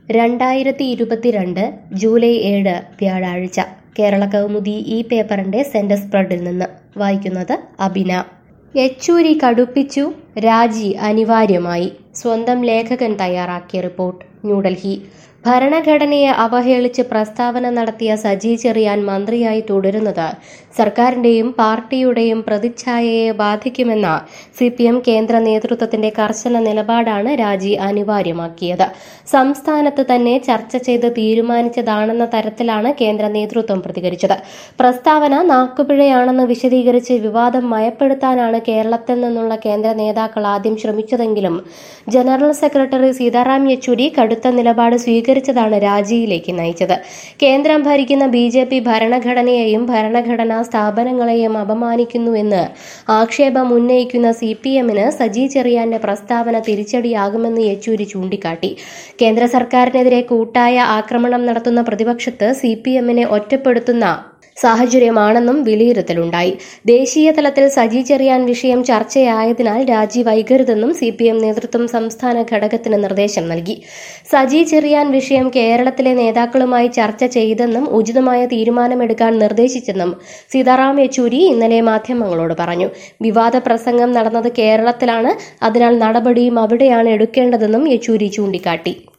രണ്ടായിരത്തി ഇരുപത്തിരണ്ട് ജൂലൈ ഏഴ് വ്യാഴാഴ്ച കേരള കൗമുദി ഈ പേപ്പറിന്റെ സെന്റർ സ്പ്രെഡിൽ നിന്ന് വായിക്കുന്നത് അബിന യെച്ചൂരി കടുപ്പിച്ചു രാജി അനിവാര്യമായി സ്വന്തം ലേഖകൻ തയ്യാറാക്കിയ റിപ്പോർട്ട് ന്യൂഡൽഹി ഭരണഘടനയെ അവഹേളിച്ച് പ്രസ്താവന നടത്തിയ സജി ചെറിയാൻ മന്ത്രിയായി തുടരുന്നത് സർക്കാരിന്റെയും പാർട്ടിയുടെയും പ്രതിച്ഛായയെ ബാധിക്കുമെന്ന സി പി എം കേന്ദ്ര നേതൃത്വത്തിന്റെ കർശന നിലപാടാണ് രാജി അനിവാര്യമാക്കിയത് സംസ്ഥാനത്ത് തന്നെ ചർച്ച ചെയ്ത് തീരുമാനിച്ചതാണെന്ന തരത്തിലാണ് കേന്ദ്ര നേതൃത്വം പ്രതികരിച്ചത് പ്രസ്താവന നാക്കുപിഴയാണെന്ന് വിശദീകരിച്ച് വിവാദം മയപ്പെടുത്താനാണ് കേരളത്തിൽ നിന്നുള്ള കേന്ദ്ര നേതാക്കൾ ആദ്യം ശ്രമിച്ചതെങ്കിലും ജനറൽ സെക്രട്ടറി സീതാറാം യെച്ചൂരി കടുത്ത നിലപാട് സ്വീകരിച്ചതാണ് രാജിയിലേക്ക് നയിച്ചത് കേന്ദ്രം ഭരിക്കുന്ന ബി ജെ പി ഭരണഘടനയെയും ഭരണഘടനാ സ്ഥാപനങ്ങളെയും അപമാനിക്കുന്നുവെന്ന് ആക്ഷേപം ഉന്നയിക്കുന്ന സി പി എമ്മിന് സജി ചെറിയാന്റെ പ്രസ്താവന തിരിച്ചടിയാകുമെന്ന് യെച്ചൂരി ചൂണ്ടിക്കാട്ടി കേന്ദ്ര സർക്കാരിനെതിരെ കൂട്ടായ ആക്രമണം നടത്തുന്ന പ്രതിപക്ഷത്ത് സി പി എമ്മിനെ ഒറ്റപ്പെടുത്തുന്ന സാഹചര്യമാണെന്നും വിലയിരുത്തലുണ്ടായി ദേശീയ തലത്തിൽ സജി ചെറിയാൻ വിഷയം ചർച്ചയായതിനാൽ രാജി വൈകരുതെന്നും സി പി എം നേതൃത്വം സംസ്ഥാന ഘടകത്തിന് നിർദ്ദേശം നൽകി സജി ചെറിയാൻ വിഷയം കേരളത്തിലെ നേതാക്കളുമായി ചർച്ച ചെയ്തെന്നും ഉചിതമായ തീരുമാനമെടുക്കാൻ നിർദ്ദേശിച്ചെന്നും സീതാറാം യെച്ചൂരി ഇന്നലെ മാധ്യമങ്ങളോട് പറഞ്ഞു വിവാദ പ്രസംഗം നടന്നത് കേരളത്തിലാണ് അതിനാൽ നടപടിയും അവിടെയാണ് എടുക്കേണ്ടതെന്നും യെച്ചൂരി ചൂണ്ടിക്കാട്ടി